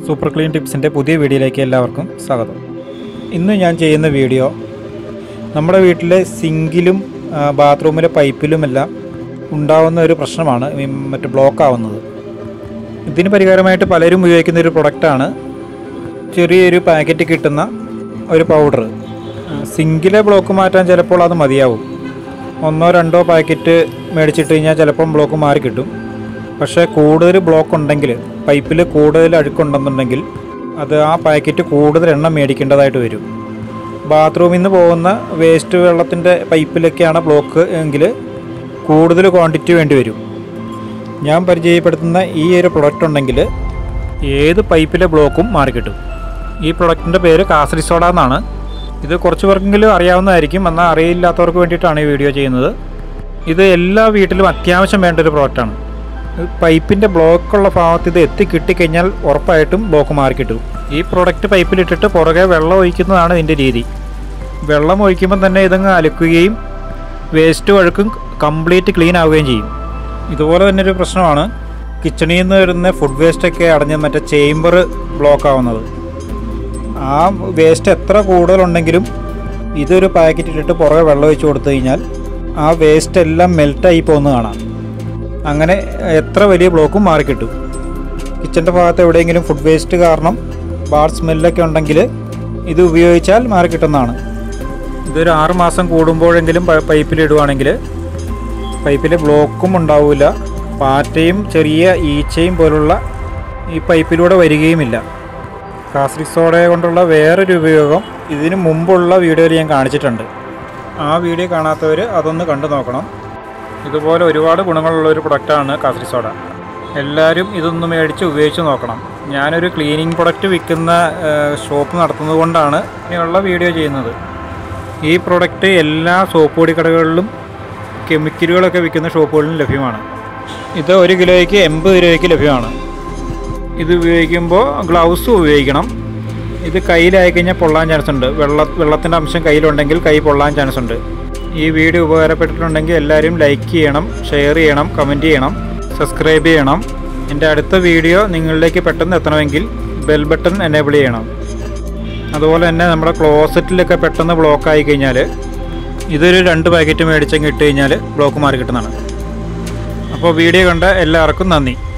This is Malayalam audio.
സൂപ്പർ ക്ലീൻ ടിപ്സിൻ്റെ പുതിയ വീഡിയോയിലേക്ക് എല്ലാവർക്കും സ്വാഗതം ഇന്ന് ഞാൻ ചെയ്യുന്ന വീഡിയോ നമ്മുടെ വീട്ടിലെ സിങ്കിലും ആ, ബാത്റൂമിലെ പൈപ്പിലുമെല്ലാം ഉണ്ടാവുന്ന ഒരു പ്രശ്നമാണ് ഈ മറ്റ് ബ്ലോക്ക് ആവുന്നത് ഇതിന് പരിഹാരമായിട്ട് പലരും ഉപയോഗിക്കുന്ന ഒരു പ്രൊഡക്റ്റാണ് ചെറിയൊരു പാക്കറ്റ് കിട്ടുന്ന ഒരു പൗഡർ സിങ്കിലെ ബ്ലോക്ക് മാറ്റാൻ ചിലപ്പോൾ അത് മതിയാവും ഒന്നോ രണ്ടോ പാക്കറ്റ് മേടിച്ചിട്ട് കഴിഞ്ഞാൽ ചിലപ്പം ബ്ലോക്ക് മാറി കിട്ടും പക്ഷേ കൂടുതൽ ബ്ലോക്ക് ഉണ്ടെങ്കിൽ പൈപ്പിൽ കൂടുതൽ അഴുക്കുണ്ടെന്നുണ്ടെങ്കിൽ അത് ആ പാക്കറ്റ് കൂടുതൽ എണ്ണം മേടിക്കേണ്ടതായിട്ട് വരും ബാത്റൂമിൽ നിന്ന് പോകുന്ന വേസ്റ്റ് വെള്ളത്തിൻ്റെ പൈപ്പിലൊക്കെയാണ് ബ്ലോക്ക് എങ്കിൽ കൂടുതൽ ക്വാണ്ടിറ്റി വേണ്ടി വരും ഞാൻ പരിചയപ്പെടുത്തുന്ന ഈ ഒരു പ്രൊഡക്റ്റ് ഉണ്ടെങ്കിൽ ഏത് പൈപ്പിലെ ബ്ലോക്കും മാറിക്കിട്ടും ഈ പ്രൊഡക്റ്റിൻ്റെ പേര് കാസരി സോഡ എന്നാണ് ഇത് കുറച്ച് പേർക്കെങ്കിലും അറിയാവുന്നതായിരിക്കും എന്നാൽ അറിയില്ലാത്തവർക്ക് വേണ്ടിയിട്ടാണ് ഈ വീഡിയോ ചെയ്യുന്നത് ഇത് എല്ലാ വീട്ടിലും അത്യാവശ്യം വേണ്ട ഒരു പ്രോഡക്റ്റാണ് പൈപ്പിൻ്റെ ബ്ലോക്കുള്ള ഭാഗത്ത് ഇത് എത്തി കിട്ടിക്കഴിഞ്ഞാൽ ഉറപ്പായിട്ടും ബ്ലോക്ക് മാറിക്കിട്ടും ഈ പ്രൊഡക്റ്റ് പൈപ്പിലിട്ടിട്ട് പുറകെ വെള്ളം ഒഴിക്കുന്നതാണ് ഇതിൻ്റെ രീതി വെള്ളം ഒഴിക്കുമ്പോൾ തന്നെ ഇതങ്ങ് അലക്കുകയും വേസ്റ്റ് അഴുക്കും കംപ്ലീറ്റ് ക്ലീൻ ആവുകയും ചെയ്യും ഇതുപോലെ തന്നെ ഒരു പ്രശ്നമാണ് കിച്ചണിൽ നിന്ന് വരുന്ന ഫുഡ് വേസ്റ്റൊക്കെ അടഞ്ഞ് മറ്റേ ചേംബർ ബ്ലോക്ക് ആവുന്നത് ആ വേസ്റ്റ് എത്ര കൂടുതലുണ്ടെങ്കിലും ഇതൊരു പാക്കറ്റ് ഇട്ടിട്ട് പുറകെ വെള്ളം ഒഴിച്ച് കൊടുത്തു കഴിഞ്ഞാൽ ആ വേസ്റ്റ് എല്ലാം മെൽറ്റായി പോകുന്നത് കാണാം അങ്ങനെ എത്ര വലിയ ബ്ലോക്കും മാറിക്കിട്ടും കിച്ചൻ്റെ ഭാഗത്ത് എവിടെയെങ്കിലും ഫുഡ് വേസ്റ്റ് കാരണം ബാഡ് സ്മെല്ലൊക്കെ ഉണ്ടെങ്കിൽ ഇത് ഉപയോഗിച്ചാൽ മാറിക്കിട്ടുന്നതാണ് ഇതൊരു ആറ് മാസം കൂടുമ്പോഴെങ്കിലും പ- പൈപ്പിലിടുവാണെങ്കിൽ പൈപ്പിൽ ബ്ലോക്കും ഉണ്ടാവില്ല പാറ്റയും ചെറിയ ഈച്ചയും പോലുള്ള ഈ പൈപ്പിലൂടെ വരികയുമില്ല കാസ്റ്റിക് സോഡ കൊണ്ടുള്ള വേറൊരു ഉപയോഗം ഇതിനു മുമ്പുള്ള വീഡിയോയിൽ ഞാൻ കാണിച്ചിട്ടുണ്ട് ആ വീഡിയോ കാണാത്തവർ അതൊന്ന് കണ്ടു നോക്കണം ഇതുപോലെ ഒരുപാട് ഗുണങ്ങളുള്ള ഒരു പ്രൊഡക്റ്റാണ് കാസ്റ്റിക് സോഡ എല്ലാവരും ഇതൊന്ന് മേടിച്ച് ഉപയോഗിച്ച് നോക്കണം ഞാനൊരു ക്ലീനിങ് പ്രൊഡക്റ്റ് വിൽക്കുന്ന ഷോപ്പ് നടത്തുന്നത് കൊണ്ടാണ് ഇങ്ങനെയുള്ള വീഡിയോ ചെയ്യുന്നത് ഈ പ്രൊഡക്റ്റ് എല്ലാ സോപ്പ് പൊടി കടകളിലും കെമിക്കലുകളൊക്കെ വിൽക്കുന്ന ഷോപ്പുകളിലും ലഭ്യമാണ് ഇത് ഒരു കിലോയ്ക്ക് എൺപത് രൂപയ്ക്ക് ലഭ്യമാണ് ഇത് ഉപയോഗിക്കുമ്പോൾ ഗ്ലൗസ് ഉപയോഗിക്കണം ഇത് കയ്യിലായി കഴിഞ്ഞാൽ പൊള്ളാൻ ചാൻസ് ഉണ്ട് വെള്ള വെള്ളത്തിൻ്റെ അംശം കയ്യിലുണ്ടെങ്കിൽ കൈ പൊള്ളാൻ ചാൻസ് ഉണ്ട് ഈ വീഡിയോ ഉപകാരപ്പെട്ടിട്ടുണ്ടെങ്കിൽ എല്ലാവരും ലൈക്ക് ചെയ്യണം ഷെയർ ചെയ്യണം കമൻറ്റ് ചെയ്യണം സബ്സ്ക്രൈബ് ചെയ്യണം എൻ്റെ അടുത്ത വീഡിയോ നിങ്ങളിലേക്ക് പെട്ടെന്ന് എത്തണമെങ്കിൽ ബെൽ ബട്ടൺ എനേബിൾ ചെയ്യണം അതുപോലെ തന്നെ നമ്മുടെ ക്ലോസറ്റിലൊക്കെ പെട്ടെന്ന് ബ്ലോക്ക് ആയി കഴിഞ്ഞാൽ ഇതൊരു രണ്ട് പാക്കറ്റ് മേടിച്ചങ്ങ് ഇട്ട് കഴിഞ്ഞാൽ ബ്ലോക്ക് മാറി കിട്ടുന്നതാണ് അപ്പോൾ വീഡിയോ കണ്ട എല്ലാവർക്കും നന്ദി